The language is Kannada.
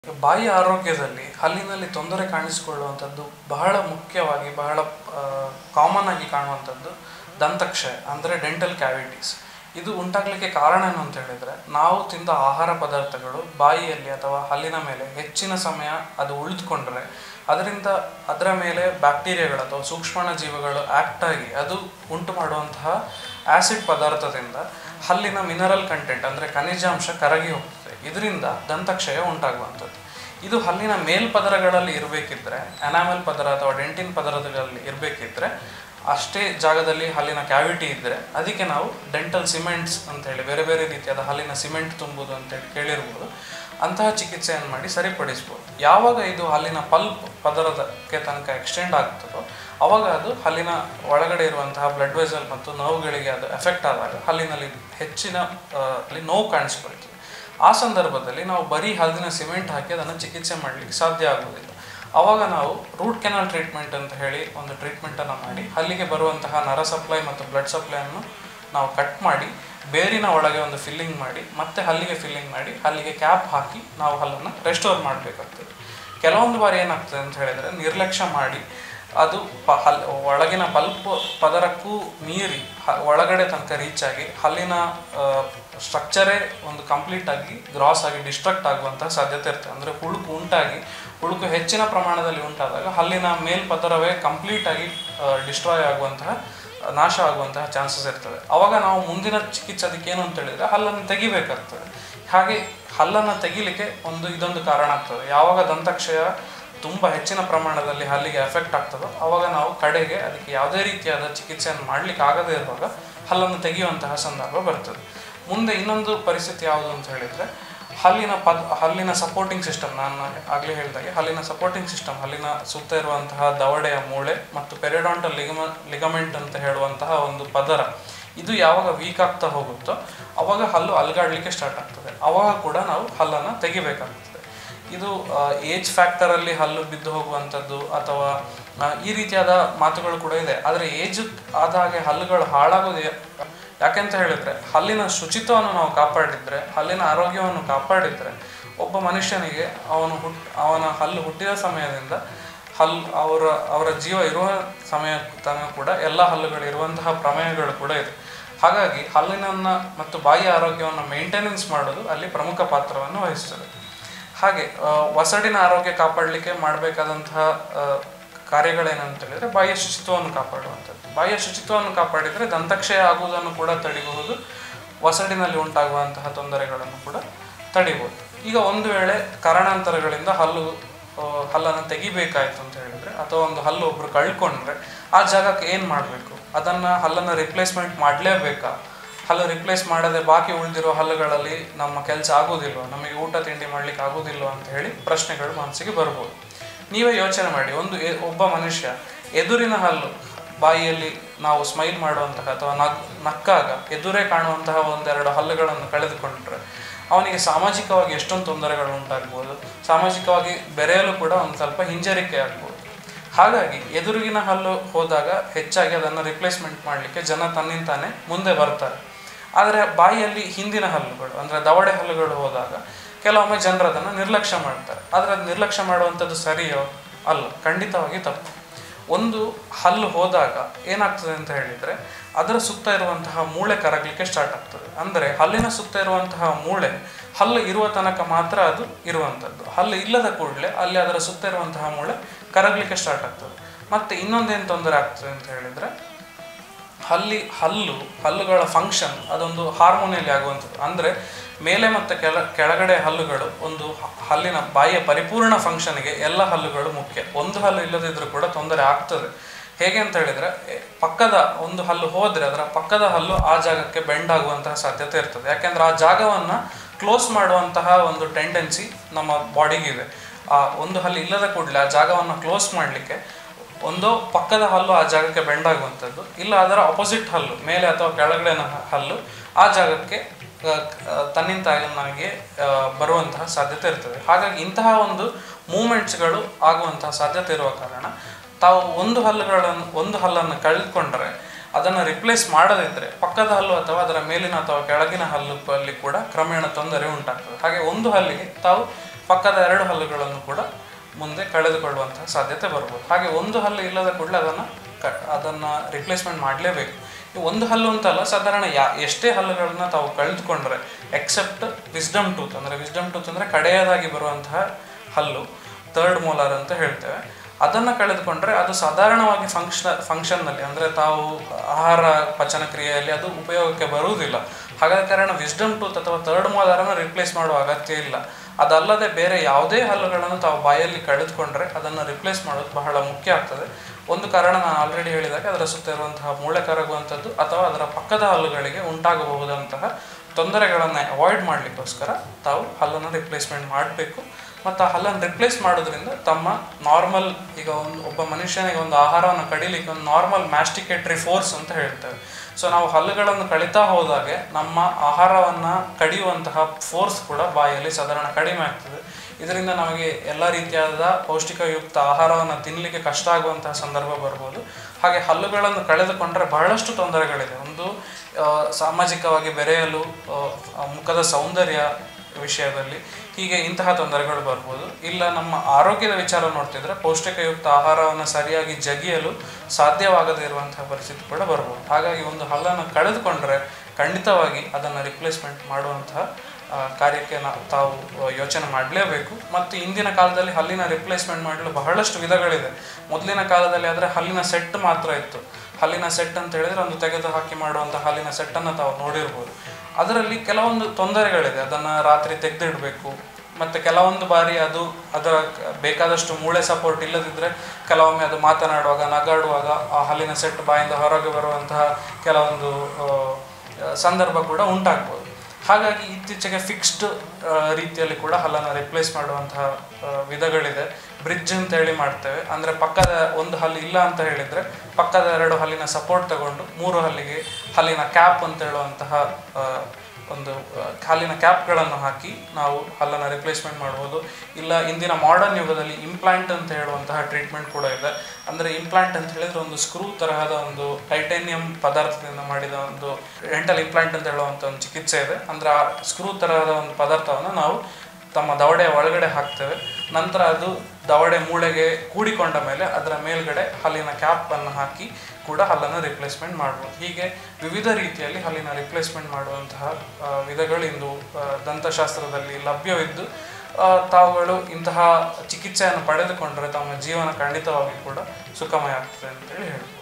ಬಾಯಿ ಆರೋಗ್ಯದಲ್ಲಿ ಹಲ್ಲಿನಲ್ಲಿ ತೊಂದರೆ ಕಾಣಿಸಿಕೊಳ್ಳುವಂಥದ್ದು ಬಹಳ ಮುಖ್ಯವಾಗಿ ಬಹಳ ಕಾಮನ್ ಆಗಿ ಕಾಣುವಂಥದ್ದು ದಂತಕ್ಷಯ ಅಂದರೆ ಡೆಂಟಲ್ ಕ್ಯಾವಿಟೀಸ್ ಇದು ಉಂಟಾಗಲಿಕ್ಕೆ ಕಾರಣ ಏನು ಅಂತ ಹೇಳಿದರೆ ನಾವು ತಿಂದ ಆಹಾರ ಪದಾರ್ಥಗಳು ಬಾಯಿಯಲ್ಲಿ ಅಥವಾ ಹಲ್ಲಿನ ಮೇಲೆ ಹೆಚ್ಚಿನ ಸಮಯ ಅದು ಉಳಿದುಕೊಂಡ್ರೆ ಅದರಿಂದ ಅದರ ಮೇಲೆ ಬ್ಯಾಕ್ಟೀರಿಯಾಗಳು ಅಥವಾ ಸೂಕ್ಷ್ಮಾಣ ಜೀವಿಗಳು ಆಕ್ಟ್ ಆಗಿ ಅದು ಉಂಟು ಮಾಡುವಂತಹ ಆಸಿಡ್ ಪದಾರ್ಥದಿಂದ ಹಲ್ಲಿನ ಮಿನರಲ್ ಕಂಟೆಂಟ್ ಅಂದರೆ ಖನಿಜಾಂಶ ಕರಗಿ ಹೋಗ್ತದೆ ಇದರಿಂದ ದಂತಕ್ಷಯ ಉಂಟಾಗುವಂಥದ್ದು ಇದು ಹಲ್ಲಿನ ಮೇಲ್ಪದರಗಳಲ್ಲಿ ಇರಬೇಕಿದ್ರೆ ಅನಾಮಲ್ ಪದರ ಅಥವಾ ಡೆಂಟಿನ್ ಪದರಗಳಲ್ಲಿ ಇರಬೇಕಿದ್ರೆ ಅಷ್ಟೇ ಜಾಗದಲ್ಲಿ ಹಲ್ಲಿನ ಕ್ಯಾವಿಟಿ ಇದ್ದರೆ ಅದಕ್ಕೆ ನಾವು ಡೆಂಟಲ್ ಸಿಮೆಂಟ್ಸ್ ಅಂತ ಹೇಳಿ ಬೇರೆ ಬೇರೆ ರೀತಿಯಾದ ಹಲ್ಲಿನ ಸಿಮೆಂಟ್ ತುಂಬುದು ಅಂತೇಳಿ ಕೇಳಿರ್ಬೋದು ಅಂತಹ ಚಿಕಿತ್ಸೆಯನ್ನು ಮಾಡಿ ಸರಿಪಡಿಸ್ಬೋದು ಯಾವಾಗ ಇದು ಹಲ್ಲಿನ ಪಲ್ಪ್ ಪದರದಕ್ಕೆ ತನಕ ಎಕ್ಸ್ಟೆಂಡ್ ಆಗ್ತದೋ ಅವಾಗ ಅದು ಹಲ್ಲಿನ ಒಳಗಡೆ ಇರುವಂತಹ ಬ್ಲಡ್ ವೆಸಲ್ ಮತ್ತು ನೋವುಗಳಿಗೆ ಅದು ಎಫೆಕ್ಟ್ ಆದಾಗ ಹಲ್ಲಿನಲ್ಲಿ ಹೆಚ್ಚಿನ ಆ, ಅಲ್ಲಿ ನೋವು ಕಾಣಿಸ್ಕೊಳ್ತದೆ ಆ ಸಂದರ್ಭದಲ್ಲಿ ನಾವು ಬರೀ ಹಲ್ಲಿನ ಸಿಮೆಂಟ್ ಹಾಕಿ ಅದನ್ನು ಚಿಕಿತ್ಸೆ ಮಾಡಲಿಕ್ಕೆ ಸಾಧ್ಯ ಆಗುವುದಿಲ್ಲ ಅವಾಗ ನಾವು ರೂಟ್ ಕೆನಾಲ್ ಟ್ರೀಟ್ಮೆಂಟ್ ಅಂತ ಹೇಳಿ ಒಂದು ಟ್ರೀಟ್ಮೆಂಟನ್ನು ಮಾಡಿ ಹಲ್ಲಿಗೆ ಬರುವಂತಹ ನರ ಸಪ್ಲೈ ಮತ್ತು ಬ್ಲಡ್ ಸಪ್ಲೈಯನ್ನು ನಾವು ಕಟ್ ಮಾಡಿ ಬೇರಿನ ಒಳಗೆ ಒಂದು ಫಿಲ್ಲಿಂಗ್ ಮಾಡಿ ಮತ್ತೆ ಹಲ್ಲಿಗೆ ಫಿಲ್ಲಿಂಗ್ ಮಾಡಿ ಹಲ್ಲಿಗೆ ಕ್ಯಾಪ್ ಹಾಕಿ ನಾವು ಹಲ್ಲನ್ನು ರೆಸ್ಟೋರ್ ಮಾಡಬೇಕಾಗ್ತದೆ ಕೆಲವೊಂದು ಬಾರಿ ಏನಾಗ್ತದೆ ಅಂತ ಹೇಳಿದರೆ ನಿರ್ಲಕ್ಷ್ಯ ಮಾಡಿ ಅದು ಪ ಹಲ್ ಒಳಗಿನ ಪಲ್ಪ್ ಪದರಕ್ಕೂ ಮೀರಿ ಹ ಒಳಗಡೆ ತನಕ ರೀಚ್ ಆಗಿ ಹಲ್ಲಿನ ಸ್ಟ್ರಕ್ಚರೇ ಒಂದು ಕಂಪ್ಲೀಟ್ ಆಗಿ ಗ್ರಾಸ್ ಆಗಿ ಡಿಸ್ಟ್ರಕ್ಟ್ ಆಗುವಂತಹ ಸಾಧ್ಯತೆ ಇರ್ತದೆ ಅಂದರೆ ಹುಳುಕು ಉಂಟಾಗಿ ಹುಳುಕು ಹೆಚ್ಚಿನ ಪ್ರಮಾಣದಲ್ಲಿ ಉಂಟಾದಾಗ ಹಲ್ಲಿನ ಮೇಲ್ಪದರವೇ ಕಂಪ್ಲೀಟ್ ಆಗಿ ಡಿಸ್ಟ್ರಾಯ್ ಆಗುವಂತಹ ನಾಶ ಆಗುವಂತಹ ಚಾನ್ಸಸ್ ಇರ್ತದೆ ಅವಾಗ ನಾವು ಮುಂದಿನ ಚಿಕಿತ್ಸೆ ಅದಕ್ಕೆ ಏನು ಅಂತ ಹೇಳಿದ್ರೆ ಹಲ್ಲನ್ನು ತೆಗಿಬೇಕಾಗ್ತದೆ ಹಾಗೆ ಹಲ್ಲನ್ನು ತೆಗಿಲಿಕ್ಕೆ ಒಂದು ಇದೊಂದು ಕಾರಣ ಆಗ್ತದೆ ಯಾವಾಗ ದಂತಕ್ಷಯ ತುಂಬ ಹೆಚ್ಚಿನ ಪ್ರಮಾಣದಲ್ಲಿ ಹಲ್ಲಿಗೆ ಎಫೆಕ್ಟ್ ಆಗ್ತದೋ ಅವಾಗ ನಾವು ಕಡೆಗೆ ಅದಕ್ಕೆ ಯಾವುದೇ ರೀತಿಯಾದ ಚಿಕಿತ್ಸೆಯನ್ನು ಮಾಡಲಿಕ್ಕೆ ಆಗದೇ ಇರುವಾಗ ಹಲ್ಲನ್ನು ತೆಗೆಯುವಂತಹ ಸಂದರ್ಭ ಬರ್ತದೆ ಮುಂದೆ ಇನ್ನೊಂದು ಪರಿಸ್ಥಿತಿ ಯಾವುದು ಅಂತ ಹೇಳಿದರೆ ಹಲ್ಲಿನ ಪದ ಹಲ್ಲಿನ ಸಪೋರ್ಟಿಂಗ್ ಸಿಸ್ಟಮ್ ನಾನು ಆಗಲೇ ಹೇಳಿದಾಗೆ ಹಲ್ಲಿನ ಸಪೋರ್ಟಿಂಗ್ ಸಿಸ್ಟಮ್ ಹಲ್ಲಿನ ಸುತ್ತ ಇರುವಂತಹ ದವಡೆಯ ಮೂಳೆ ಮತ್ತು ಪೆರಿಡಾಂಟಲ್ ಲಿಗಮ ಲಿಗಮೆಂಟ್ ಅಂತ ಹೇಳುವಂತಹ ಒಂದು ಪದರ ಇದು ಯಾವಾಗ ವೀಕ್ ಆಗ್ತಾ ಹೋಗುತ್ತೋ ಅವಾಗ ಹಲ್ಲು ಅಲ್ಗಾಡ್ಲಿಕ್ಕೆ ಸ್ಟಾರ್ಟ್ ಆಗ್ತದೆ ಅವಾಗ ಕೂಡ ನಾವು ಹಲ್ಲನ್ನು ತೆಗಿಬೇಕಾಗ್ತದೆ ಇದು ಏಜ್ ಫ್ಯಾಕ್ಟರಲ್ಲಿ ಹಲ್ಲು ಬಿದ್ದು ಹೋಗುವಂಥದ್ದು ಅಥವಾ ಆ, ಈ ರೀತಿಯಾದ ಮಾತುಗಳು ಕೂಡ ಇದೆ ಆದರೆ ಏಜ್ ಆದ ಹಾಗೆ ಹಲ್ಲುಗಳು ಹಾಳಾಗೋದು ಯಾ- ಯಾಕೆಂತ ಹೇಳಿದ್ರೆ ಹಲ್ಲಿನ ಶುಚಿತ್ವವನ್ನು ನಾವು ಕಾಪಾಡಿದ್ರೆ ಹಲ್ಲಿನ ಆರೋಗ್ಯವನ್ನು ಕಾಪಾಡಿದ್ರೆ ಒಬ್ಬ ಮನುಷ್ಯನಿಗೆ ಅವನು ಹುಟ್ ಅವನ ಹಲ್ಲು ಹುಟ್ಟಿದ ಸಮಯದಿಂದ ಹಲ್ಲು ಅವರ ಅವರ ಜೀವ ಇರುವ ಸಮಯ ತನಕ ಕೂಡ ಎಲ್ಲ ಹಲ್ಲುಗಳು ಇರುವಂತಹ ಪ್ರಮೇಯಗಳು ಕೂಡ ಇದೆ ಹಾಗಾಗಿ ಹಲ್ಲಿನನ್ನ ಮತ್ತು ಬಾಯಿ ಆರೋಗ್ಯವನ್ನು ಮೇಂಟೆನೆನ್ಸ್ ಮಾಡೋದು ಅಲ್ಲಿ ಪ್ರಮುಖ ಪಾತ್ರವನ್ನು ವಹಿಸ್ತದೆ ಹಾಗೆ ಆ, ಒಸಡಿನ ಆರೋಗ್ಯ ಕಾಪಾಡಲಿಕ್ಕೆ ಮಾಡಬೇಕಾದಂತಹ ಕಾರ್ಯಗಳೇನಂತ ಹೇಳಿದ್ರೆ ಬಾಯಿಯ ಶುಚಿತ್ವವನ್ನು ಕಾಪಾಡುವಂಥದ್ದು ಬಾಯಿಯ ಶುಚಿತ್ವವನ್ನು ಕಾಪಾಡಿದರೆ ದಂತಕ್ಷಯ ಆಗುವುದನ್ನು ಕೂಡ ತಡಿಬಹುದು ಒಸಡಿನಲ್ಲಿ ಉಂಟಾಗುವಂತಹ ತೊಂದರೆಗಳನ್ನು ಕೂಡ ತಡಿಬಹುದು ಈಗ ಒಂದು ವೇಳೆ ಕಾರಣಾಂತರಗಳಿಂದ ಹಲ್ಲು ಆ, ಹಲ್ಲನ್ನು ತೆಗಿಬೇಕಾಯ್ತು ಅಂತ ಹೇಳಿದ್ರೆ ಅಥವಾ ಒಂದು ಹಲ್ಲು ಒಬ್ರು ಕಳ್ಕೊಂಡ್ರೆ ಆ ಜಾಗಕ್ಕೆ ಏನು ಮಾಡಬೇಕು ಅದನ್ನು ಹಲ್ಲನ್ನು ರಿಪ್ಲೇಸ್ಮೆಂಟ್ ಮಾಡಲೇಬೇಕಾ ಹಲ್ಲು ರಿಪ್ಲೇಸ್ ಮಾಡದೆ ಬಾಕಿ ಉಳಿದಿರೋ ಹಲ್ಲುಗಳಲ್ಲಿ ನಮ್ಮ ಕೆಲಸ ಆಗೋದಿಲ್ವ ನಮಗೆ ಊಟ ತಿಂಡಿ ಮಾಡ್ಲಿಕ್ಕೆ ಆಗೋದಿಲ್ವ ಅಂತ ಹೇಳಿ ಪ್ರಶ್ನೆಗಳು ಮನಸ್ಸಿಗೆ ಬರ್ಬೋದು ನೀವೇ ಯೋಚನೆ ಮಾಡಿ ಒಂದು ಎ- ಒಬ್ಬ ಮನುಷ್ಯ ಎದುರಿನ ಹಲ್ಲು ಬಾಯಿಯಲ್ಲಿ ನಾವು ಸ್ಮೈಲ್ ಮಾಡುವಂತಹ ಅಥವಾ ನಗ್ ನಕ್ಕಾಗ ಎದುರೇ ಕಾಣುವಂತಹ ಒಂದೆರಡು ಹಲ್ಲುಗಳನ್ನು ಕಳೆದುಕೊಂಡ್ರೆ ಅವನಿಗೆ ಸಾಮಾಜಿಕವಾಗಿ ಎಷ್ಟೊಂದು ತೊಂದರೆಗಳು ಉಂಟಾಗ್ಬೋದು ಸಾಮಾಜಿಕವಾಗಿ ಬೆರೆಯಲು ಕೂಡ ಒಂದು ಸ್ವಲ್ಪ ಹಿಂಜರಿಕೆ ಆಗ್ಬೋದು ಹಾಗಾಗಿ ಎದುರಿಗಿನ ಹಲ್ಲು ಹೋದಾಗ ಹೆಚ್ಚಾಗಿ ಅದನ್ನು ರಿಪ್ಲೇಸ್ಮೆಂಟ್ ಮಾಡಲಿಕ್ಕೆ ಜನ ತನ್ನಿಂತಾನೆ ಮುಂದೆ ಬರ್ತಾರೆ ಆದರೆ ಬಾಯಿಯಲ್ಲಿ ಹಿಂದಿನ ಹಲ್ಲುಗಳು ಅಂದರೆ ದವಡೆ ಹಲ್ಲುಗಳು ಹೋದಾಗ ಕೆಲವೊಮ್ಮೆ ಜನರು ಅದನ್ನು ನಿರ್ಲಕ್ಷ್ಯ ಮಾಡ್ತಾರೆ ಆದರೆ ಅದು ನಿರ್ಲಕ್ಷ್ಯ ಮಾಡುವಂಥದ್ದು ಸರಿಯೋ ಅಲ್ಲ ಖಂಡಿತವಾಗಿ ತಪ್ಪು ಒಂದು ಹಲ್ಲು ಹೋದಾಗ ಏನಾಗ್ತದೆ ಅಂತ ಹೇಳಿದರೆ ಅದರ ಸುತ್ತ ಇರುವಂತಹ ಮೂಳೆ ಕರಗಲಿಕ್ಕೆ ಸ್ಟಾರ್ಟ್ ಆಗ್ತದೆ ಅಂದರೆ ಹಲ್ಲಿನ ಸುತ್ತ ಇರುವಂತಹ ಮೂಳೆ ಹಲ್ಲು ಇರುವ ತನಕ ಮಾತ್ರ ಅದು ಇರುವಂಥದ್ದು ಹಲ್ಲು ಇಲ್ಲದ ಕೂಡಲೇ ಅಲ್ಲಿ ಅದರ ಸುತ್ತ ಇರುವಂತಹ ಮೂಳೆ ಕರಗಲಿಕ್ಕೆ ಸ್ಟಾರ್ಟ್ ಆಗ್ತದೆ ಮತ್ತು ಇನ್ನೊಂದೇನು ತೊಂದರೆ ಆಗ್ತದೆ ಅಂತ ಹೇಳಿದರೆ ಹಲ್ಲಿ ಹಲ್ಲು ಹಲ್ಲುಗಳ ಫಂಕ್ಷನ್ ಅದೊಂದು ಹಾರ್ಮೋನಿಯಲ್ಲಿ ಆಗುವಂಥದ್ದು ಅಂದರೆ ಮೇಲೆ ಮತ್ತು ಕೆಳ ಕೆಳಗಡೆ ಹಲ್ಲುಗಳು ಒಂದು ಹ- ಹಲ್ಲಿನ ಬಾಯಿಯ ಪರಿಪೂರ್ಣ ಫಂಕ್ಷನ್ಗೆ ಎಲ್ಲ ಹಲ್ಲುಗಳು ಮುಖ್ಯ ಒಂದು ಹಲ್ಲು ಇಲ್ಲದಿದ್ರೂ ಕೂಡ ತೊಂದರೆ ಆಗ್ತದೆ ಹೇಗೆ ಅಂತ ಹೇಳಿದರೆ ಎ, ಪಕ್ಕದ ಒಂದು ಹಲ್ಲು ಹೋದರೆ ಅದರ ಪಕ್ಕದ ಹಲ್ಲು ಆ ಜಾಗಕ್ಕೆ ಬೆಂಡ್ ಆಗುವಂತಹ ಸಾಧ್ಯತೆ ಇರ್ತದೆ ಯಾಕೆಂದ್ರೆ ಆ ಜಾಗವನ್ನು ಕ್ಲೋಸ್ ಮಾಡುವಂತಹ ಒಂದು ಟೆಂಡೆನ್ಸಿ ನಮ್ಮ ಬಾಡಿಗಿದೆ ಆ ಒಂದು ಹಲ್ಲು ಇಲ್ಲದ ಕೂಡಲೇ ಆ ಜಾಗವನ್ನು ಕ್ಲೋಸ್ ಮಾಡಲಿಕ್ಕೆ ಒಂದು ಪಕ್ಕದ ಹಲ್ಲು ಆ ಜಾಗಕ್ಕೆ ಬೆಂಡ್ ಆಗುವಂಥದ್ದು ಇಲ್ಲ ಅದರ ಅಪೋಸಿಟ್ ಹಲ್ಲು ಮೇಲೆ ಅಥವಾ ಕೆಳಗಡೆನ ಹಲ್ಲು ಆ ಜಾಗಕ್ಕೆ ಆ, ಆ, ತನ್ನಿಂತಾಗಿ ನಮಗೆ ಆ, ಬರುವಂತಹ ಸಾಧ್ಯತೆ ಇರ್ತದೆ ಹಾಗಾಗಿ ಇಂತಹ ಒಂದು ಮೂಮೆಂಟ್ಸ್ಗಳು ಆಗುವಂತಹ ಸಾಧ್ಯತೆ ಇರುವ ಕಾರಣ ತಾವು ಒಂದು ಹಲ್ಲುಗಳನ್ನು ಒಂದು ಹಲ್ಲನ್ನು ಕಳೆದುಕೊಂಡ್ರೆ ಅದನ್ನು ರಿಪ್ಲೇಸ್ ಮಾಡದಿದ್ದರೆ ಪಕ್ಕದ ಹಲ್ಲು ಅಥವಾ ಅದರ ಮೇಲಿನ ಅಥವಾ ಕೆಳಗಿನ ಹಲ್ಲು ಅಲ್ಲಿ ಕೂಡ ಕ್ರಮೇಣ ತೊಂದರೆ ಉಂಟಾಗ್ತದೆ ಹಾಗೆ ಒಂದು ಹಲ್ಲಿಗೆ ತಾವು ಪಕ್ಕದ ಎರಡು ಹಲ್ಲುಗಳನ್ನು ಕೂಡ ಮುಂದೆ ಕಳೆದುಕೊಳ್ಳುವಂತಹ ಸಾಧ್ಯತೆ ಬರ್ಬೋದು ಹಾಗೆ ಒಂದು ಹಲ್ಲು ಇಲ್ಲದ ಕೂಡಲೇ ಅದನ್ನು ಕ ಅದನ್ನು ರಿಪ್ಲೇಸ್ಮೆಂಟ್ ಮಾಡಲೇಬೇಕು ಈ ಒಂದು ಹಲ್ಲು ಅಂತಲ್ಲ ಸಾಧಾರಣ ಯಾ ಎಷ್ಟೇ ಹಲ್ಲುಗಳನ್ನ ತಾವು ಕಳೆದುಕೊಂಡ್ರೆ ಎಕ್ಸೆಪ್ಟ್ ವಿಸ್ಡಮ್ ಟೂತ್ ಅಂದರೆ ವಿಸ್ಡಮ್ ಟೂತ್ ಅಂದರೆ ಕಡೆಯದಾಗಿ ಬರುವಂತಹ ಹಲ್ಲು ಥರ್ಡ್ ಮೋಲಾರ್ ಅಂತ ಹೇಳ್ತೇವೆ ಅದನ್ನು ಕಳೆದುಕೊಂಡ್ರೆ ಅದು ಸಾಧಾರಣವಾಗಿ ಫಂಕ್ಷನ್ ಫಂಕ್ಷನ್ನಲ್ಲಿ ಅಂದರೆ ತಾವು ಆಹಾರ ಪಚನ ಕ್ರಿಯೆಯಲ್ಲಿ ಅದು ಉಪಯೋಗಕ್ಕೆ ಬರುವುದಿಲ್ಲ ಹಾಗಾದ ಕಾರಣ ವಿಸ್ಡಮ್ ಟೂತ್ ಅಥವಾ ಥರ್ಡ್ ಮೋಲಾರನ್ನು ರಿಪ್ಲೇಸ್ ಮಾಡುವ ಅಗತ್ಯ ಇಲ್ಲ ಅದಲ್ಲದೆ ಬೇರೆ ಯಾವುದೇ ಹಲ್ಲುಗಳನ್ನು ತಾವು ಬಾಯಲ್ಲಿ ಕಳೆದುಕೊಂಡ್ರೆ ಅದನ್ನು ರಿಪ್ಲೇಸ್ ಮಾಡೋದು ಬಹಳ ಮುಖ್ಯ ಆಗ್ತದೆ ಒಂದು ಕಾರಣ ನಾನು ಆಲ್ರೆಡಿ ಹೇಳಿದಾಗ ಅದರ ಸುತ್ತ ಇರುವಂತಹ ಮೂಳೆ ಕರಗುವಂಥದ್ದು ಅಥವಾ ಅದರ ಪಕ್ಕದ ಹಲ್ಲುಗಳಿಗೆ ಉಂಟಾಗಬಹುದಂತಹ ತೊಂದರೆಗಳನ್ನು ಅವಾಯ್ಡ್ ಮಾಡಲಿಕ್ಕೋಸ್ಕರ ತಾವು ಹಲ್ಲನ್ನು ರಿಪ್ಲೇಸ್ಮೆಂಟ್ ಮಾಡಬೇಕು ಮತ್ತು ಆ ಹಲ್ಲನ್ನು ರಿಪ್ಲೇಸ್ ಮಾಡೋದ್ರಿಂದ ತಮ್ಮ ನಾರ್ಮಲ್ ಈಗ ಒಂದು ಒಬ್ಬ ಮನುಷ್ಯನಿಗೆ ಒಂದು ಆಹಾರವನ್ನು ಕಡಿಲಿಕ್ಕೆ ಒಂದು ನಾರ್ಮಲ್ ಮ್ಯಾಸ್ಟಿಕೇಟ್ರಿ ಫೋರ್ಸ್ ಅಂತ ಹೇಳ್ತೇವೆ ಸೊ ನಾವು ಹಲ್ಲುಗಳನ್ನು ಕಡಿತಾ ಹೋದಾಗೆ ನಮ್ಮ ಆಹಾರವನ್ನು ಕಡಿಯುವಂತಹ ಫೋರ್ಸ್ ಕೂಡ ಬಾಯಲ್ಲಿ ಸಾಧಾರಣ ಕಡಿಮೆ ಆಗ್ತದೆ ಇದರಿಂದ ನಮಗೆ ಎಲ್ಲ ರೀತಿಯಾದ ಪೌಷ್ಟಿಕಯುಕ್ತ ಆಹಾರವನ್ನು ತಿನ್ನಲಿಕ್ಕೆ ಕಷ್ಟ ಆಗುವಂತಹ ಸಂದರ್ಭ ಬರ್ಬೋದು ಹಾಗೆ ಹಲ್ಲುಗಳನ್ನು ಕಳೆದುಕೊಂಡ್ರೆ ಬಹಳಷ್ಟು ತೊಂದರೆಗಳಿದೆ ಒಂದು ಆ, ಸಾಮಾಜಿಕವಾಗಿ ಬೆರೆಯಲು ಆ, ಆ, ಮುಖದ ಸೌಂದರ್ಯ ವಿಷಯದಲ್ಲಿ ಹೀಗೆ ಇಂತಹ ತೊಂದರೆಗಳು ಬರ್ಬೋದು ಇಲ್ಲ ನಮ್ಮ ಆರೋಗ್ಯದ ವಿಚಾರ ನೋಡ್ತಿದ್ರೆ ಪೌಷ್ಟಿಕಯುಕ್ತ ಆಹಾರವನ್ನು ಸರಿಯಾಗಿ ಜಗಿಯಲು ಸಾಧ್ಯವಾಗದೇ ಇರುವಂತಹ ಪರಿಸ್ಥಿತಿ ಕೂಡ ಬರ್ಬೋದು ಹಾಗಾಗಿ ಒಂದು ಹಲ್ಲನ್ನು ಕಳೆದುಕೊಂಡ್ರೆ ಖಂಡಿತವಾಗಿ ಅದನ್ನು ರಿಪ್ಲೇಸ್ಮೆಂಟ್ ಮಾಡುವಂತಹ ಆ, ಕಾರ್ಯಕ್ಕೆ ನಾವು ತಾವು ಆ, ಯೋಚನೆ ಮಾಡಲೇಬೇಕು ಮತ್ತು ಇಂದಿನ ಕಾಲದಲ್ಲಿ ಹಲ್ಲಿನ ರಿಪ್ಲೇಸ್ಮೆಂಟ್ ಮಾಡಲು ಬಹಳಷ್ಟು ವಿಧಗಳಿದೆ ಮೊದಲಿನ ಕಾಲದಲ್ಲಿ ಆದರೆ ಹಲ್ಲಿನ ಸೆಟ್ ಮಾತ್ರ ಇತ್ತು ಹಲ್ಲಿನ ಸೆಟ್ ಅಂತ ಹೇಳಿದ್ರೆ ಒಂದು ತೆಗೆದು ಹಾಕಿ ಮಾಡುವಂಥ ಹಲ್ಲಿನ ಸೆಟ್ಟನ್ನು ತಾವು ನೋಡಿರ್ಬೋದು ಅದರಲ್ಲಿ ಕೆಲವೊಂದು ತೊಂದರೆಗಳಿದೆ ಅದನ್ನು ರಾತ್ರಿ ತೆಗೆದಿಡಬೇಕು ಮತ್ತು ಕೆಲವೊಂದು ಬಾರಿ ಅದು ಅದರ ಕ- ಬೇಕಾದಷ್ಟು ಮೂಳೆ ಸಪೋರ್ಟ್ ಇಲ್ಲದಿದ್ದರೆ ಕೆಲವೊಮ್ಮೆ ಅದು ಮಾತನಾಡುವಾಗ ನಗಾಡುವಾಗ ಆ ಹಲ್ಲಿನ ಸೆಟ್ ಬಾಯಿಂದ ಹೊರಗೆ ಬರುವಂತಹ ಕೆಲವೊಂದು ಆ, ಸಂದರ್ಭ ಕೂಡ ಉಂಟಾಗ್ಬೋದು ಹಾಗಾಗಿ ಇತ್ತೀಚೆಗೆ ಫಿಕ್ಸ್ಡ್ ರೀತಿಯಲ್ಲಿ ಕೂಡ ಹಲ್ಲನ್ನು ರಿಪ್ಲೇಸ್ ಮಾಡುವಂತಹ ಆ, ವಿಧಗಳಿದೆ ಬ್ರಿಡ್ಜ್ ಅಂತ ಹೇಳಿ ಮಾಡ್ತೇವೆ ಅಂದರೆ ಪಕ್ಕದ ಒಂದು ಹಲ್ಲು ಇಲ್ಲ ಅಂತ ಹೇಳಿದರೆ ಪಕ್ಕದ ಎರಡು ಹಲ್ಲಿನ ಸಪೋರ್ಟ್ ತಗೊಂಡು ಮೂರು ಹಲ್ಲಿಗೆ ಹಲ್ಲಿನ ಕ್ಯಾಪ್ ಅಂತ ಹೇಳುವಂತಹ ಆ, ಒಂದು ಆ, ಹಲ್ಲಿನ ಕ್ಯಾಪ್ಗಳನ್ನು ಹಾಕಿ ನಾವು ಹಲ್ಲನ್ನು ರಿಪ್ಲೇಸ್ಮೆಂಟ್ ಮಾಡ್ಬೋದು ಇಲ್ಲ ಇಂದಿನ ಮಾಡರ್ನ್ ಯುಗದಲ್ಲಿ ಇಂಪ್ಲಾಂಟ್ ಅಂತ ಹೇಳುವಂತಹ ಟ್ರೀಟ್ಮೆಂಟ್ ಕೂಡ ಇದೆ ಅಂದರೆ ಇಂಪ್ಲಾಂಟ್ ಅಂತ ಹೇಳಿದ್ರೆ ಒಂದು ಸ್ಕ್ರೂ ತರಹದ ಒಂದು ಟೈಟೇನಿಯಂ ಪದಾರ್ಥದಿಂದ ಮಾಡಿದ ಒಂದು ಡೆಂಟಲ್ ಇಂಪ್ಲಾಂಟ್ ಅಂತ ಹೇಳುವಂಥ ಒಂದು ಚಿಕಿತ್ಸೆ ಇದೆ ಅಂದರೆ ಆ ಸ್ಕ್ರೂ ತರಹದ ಒಂದು ಪದಾರ್ಥವನ್ನು ನಾವು ತಮ್ಮ ದವಡೆಯ ಒಳಗಡೆ ಹಾಕ್ತೇವೆ ನಂತರ ಅದು ದವಡೆ ಮೂಳೆಗೆ ಕೂಡಿಕೊಂಡ ಮೇಲೆ ಅದರ ಮೇಲ್ಗಡೆ ಹಲ್ಲಿನ ಕ್ಯಾಪನ್ನು ಹಾಕಿ ಕೂಡ ಹಲ್ಲನ್ನು ರಿಪ್ಲೇಸ್ಮೆಂಟ್ ಮಾಡ್ಬೋದು ಹೀಗೆ ವಿವಿಧ ರೀತಿಯಲ್ಲಿ ಹಲ್ಲಿನ ರಿಪ್ಲೇಸ್ಮೆಂಟ್ ಮಾಡುವಂತಹ ಆ, ವಿಧಗಳು ಇಂದು ಆ, ದಂತಶಾಸ್ತ್ರದಲ್ಲಿ ಲಭ್ಯವಿದ್ದು ಆ, ತಾವುಗಳು ಇಂತಹ ಚಿಕಿತ್ಸೆಯನ್ನು ಪಡೆದುಕೊಂಡರೆ ತಮ್ಮ ಜೀವನ ಖಂಡಿತವಾಗಿ ಕೂಡ ಸುಖಮಯ ಆಗ್ತದೆ ಅಂತೇಳಿ ಹೇಳ್ಬೋದು